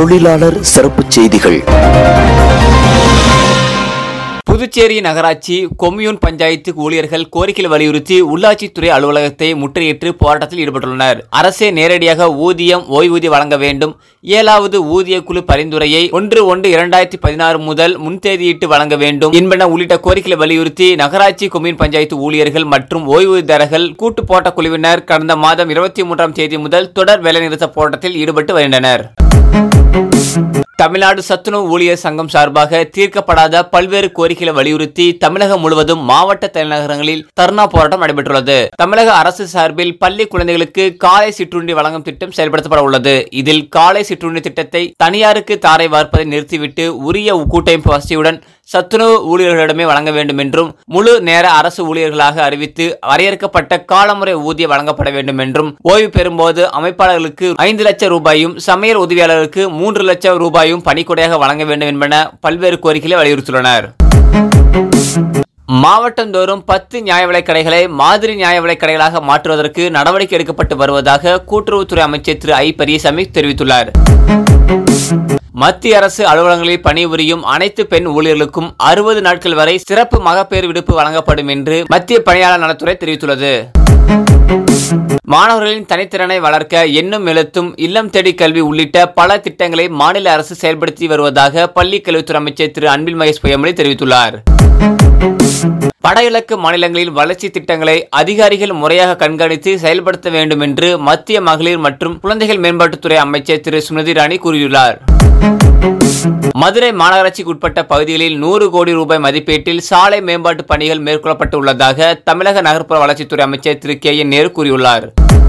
தொழிலாளர் சிறப்புச் செய்திகள் புதுச்சேரி நகராட்சி கொம்யூன் பஞ்சாயத்து ஊழியர்கள் கோரிக்கைகள் வலியுறுத்தி உள்ளாட்சித்துறை அலுவலகத்தை முற்றுகையிட்டு போராட்டத்தில் ஈடுபட்டுள்ளனர் அரசே நேரடியாக ஊதியம் ஓய்வூதியம் வழங்க வேண்டும் ஏழாவது ஊதிய குழு பரிந்துரையை ஒன்று ஒன்று இரண்டாயிரத்தி பதினாறு முதல் முன்தேதியிட்டு வழங்க வேண்டும் என்பன உள்ளிட்ட கோரிக்கைகளை வலியுறுத்தி நகராட்சி கொம்யூன் பஞ்சாயத்து ஊழியர்கள் மற்றும் ஓய்வூதியர்கள் கூட்டு போட்ட குழுவினர் கடந்த மாதம் இருபத்தி மூன்றாம் தேதி முதல் தொடர் வேலைநிறுத்த போராட்டத்தில் ஈடுபட்டு வருகின்றனர் தமிழ்நாடு சத்துணவு ஊழியர் சங்கம் சார்பாக தீர்க்கப்படாத பல்வேறு கோரிக்கைகளை வலியுறுத்தி தமிழகம் முழுவதும் மாவட்ட தலைநகரங்களில் தர்ணா போராட்டம் நடைபெற்றுள்ளது தமிழக அரசு சார்பில் பள்ளி குழந்தைகளுக்கு காலை சிற்றுண்டி வழங்கும் திட்டம் செயல்படுத்தப்பட உள்ளது இதில் காலை சிற்றுண்டி திட்டத்தை தனியாருக்கு தாரை வார்ப்பதை நிறுத்திவிட்டு உரிய கூட்டமைப்பு வசதியுடன் சத்துணவு ஊழியர்களிடமே வழங்க வேண்டும் என்றும் முழு நேர அரசு ஊழியர்களாக அறிவித்து வரையறுக்கப்பட்ட காலமுறை ஊதியம் வழங்கப்பட வேண்டும் என்றும் ஓய்வு பெறும்போது அமைப்பாளர்களுக்கு ஐந்து லட்சம் ரூபாயும் சமையல் உதவியாளர்களுக்கு மூன்று லட்சம் ரூபாயும் பணிக்கொடையாக வழங்க வேண்டும் என்பன பல்வேறு கோரிக்கைகளை வலியுறுத்தியுள்ளனர் மாவட்டந்தோறும் பத்து நியாய விலைக் கடைகளை மாதிரி நியாய விலைக் கடைகளாக மாற்றுவதற்கு நடவடிக்கை எடுக்கப்பட்டு வருவதாக கூட்டுறவுத்துறை அமைச்சர் திரு ஐ பெரியசாமி தெரிவித்துள்ளார் மத்திய அரசு அலுவலகங்களில் பணிபுரியும் அனைத்து பெண் ஊழியர்களுக்கும் அறுபது நாட்கள் வரை சிறப்பு மகப்பேறு விடுப்பு வழங்கப்படும் என்று மத்திய பணியாளர் நலத்துறை தெரிவித்துள்ளது மாணவர்களின் தனித்திறனை வளர்க்க எண்ணும் எழுத்தும் இல்லம் தேடி கல்வி உள்ளிட்ட பல திட்டங்களை மாநில அரசு செயல்படுத்தி வருவதாக பள்ளி கல்வித்துறை அமைச்சர் திரு அன்பில் மகேஷ் பொய்யாமொழி தெரிவித்துள்ளார் வடகிழக்கு மாநிலங்களில் வளர்ச்சி திட்டங்களை அதிகாரிகள் முறையாக கண்காணித்து செயல்படுத்த வேண்டும் என்று மத்திய மகளிர் மற்றும் குழந்தைகள் மேம்பாட்டுத்துறை அமைச்சர் திரு ஸ்மிருதி இரானி கூறியுள்ளார் மதுரை மாநகராட்சிக்கு உட்பட்ட பகுதிகளில் நூறு கோடி ரூபாய் மதிப்பீட்டில் சாலை மேம்பாட்டு பணிகள் மேற்கொள்ளப்பட்டு உள்ளதாக தமிழக நகர்ப்புற வளர்ச்சித்துறை அமைச்சர் திரு கே என் நேரு கூறியுள்ளார்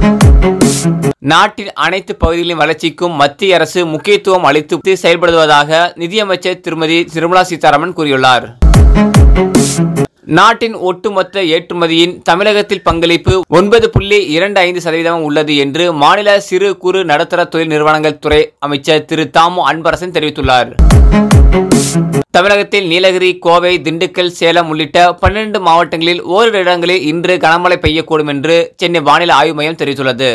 நாட்டின் அனைத்து பகுதிகளின் வளர்ச்சிக்கும் மத்திய அரசு முக்கியத்துவம் அளித்து செயல்படுவதாக நிதியமைச்சர் திருமதி நிர்மலா சீதாராமன் கூறியுள்ளார் நாட்டின் ஒட்டுமொத்த ஏற்றுமதியின் தமிழகத்தில் பங்களிப்பு ஒன்பது புள்ளி இரண்டு ஐந்து சதவீதம் உள்ளது என்று மாநில சிறு குறு நடுத்தர தொழில் நிறுவனங்கள் துறை அமைச்சர் திரு தாமு அன்பரசன் தெரிவித்துள்ளார் தமிழகத்தில் நீலகிரி கோவை திண்டுக்கல் சேலம் உள்ளிட்ட பன்னிரண்டு மாவட்டங்களில் ஓரிரு இடங்களில் இன்று கனமழை பெய்யக்கூடும் என்று சென்னை வானிலை ஆய்வு மையம் தெரிவித்துள்ளது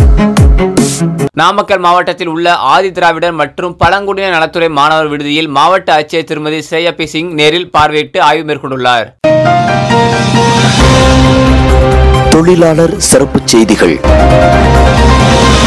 நாமக்கல் மாவட்டத்தில் உள்ள ஆதி திராவிடர் மற்றும் பழங்குடியினர் நலத்துறை மாணவர் விடுதியில் மாவட்ட ஆட்சியர் திருமதி ஸ்ரேயா பி சிங் நேரில் பார்வையிட்டு ஆய்வு மேற்கொண்டுள்ளார் தொழிலாளர் சிறப்புச் செய்திகள்